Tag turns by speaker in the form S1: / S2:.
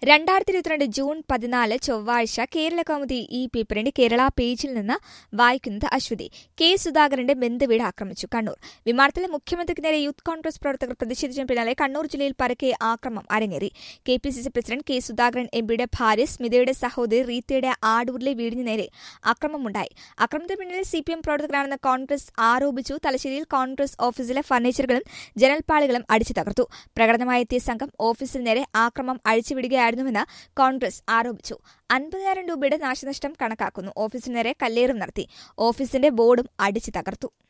S1: രണ്ടായിരത്തി ഇരുപത്തിരണ്ട് ജൂൺ പതിനാല് ചൊവ്വാഴ്ച കേരള കൗമുദി ഈ പേപ്പറിന്റെ കേരള പേജിൽ നിന്ന് വായിക്കുന്നത് അശ്വതി കെ സുധാകരന്റെ ബന്ധുവീട് ആക്രമിച്ചു കണ്ണൂർ വിമാനത്തിലെ മുഖ്യമന്ത്രിക്ക് നേരെ യൂത്ത് കോൺഗ്രസ് പ്രവർത്തകർ പ്രതിഷേധിച്ചതിന് പിന്നാലെ കണ്ണൂർ ജില്ലയിൽ പരക്കെ ആക്രമണം അരങ്ങേറി K P C C president K Sudhakaran എംപിയുടെ ഭാര്യ സ്മിതയുടെ സഹോദരി റീത്തയുടെ ആടൂരിലെ വീടിന് നേരെ ആക്രമണമുണ്ടായി ആക്രമണത്തിന് പിന്നിൽ സി പി എം പ്രവർത്തകരാണെന്ന് കോൺഗ്രസ് ആരോപിച്ചു തലശ്ശേരിയിൽ കോൺഗ്രസ് ഓഫീസിലെ ഫർണിച്ചറുകളും ജനൽപ്പാളികളും അടിച്ചു തകർത്തു പ്രകടനമായെത്തിയ സംഘം ഓഫീസിന് നേരെ ആക്രമണം അഴിച്ചുവിടുകയായിരുന്നുവെന്ന് കോൺഗ്രസ് ആരോപിച്ചു അൻപതിനായിരം രൂപയുടെ നാശനഷ്ടം കണക്കാക്കുന്നു ഓഫീസിന് നേരെ കല്ലേറും നടത്തി ഓഫീസിന്റെ ബോർഡും അടിച്ചു തകർത്തു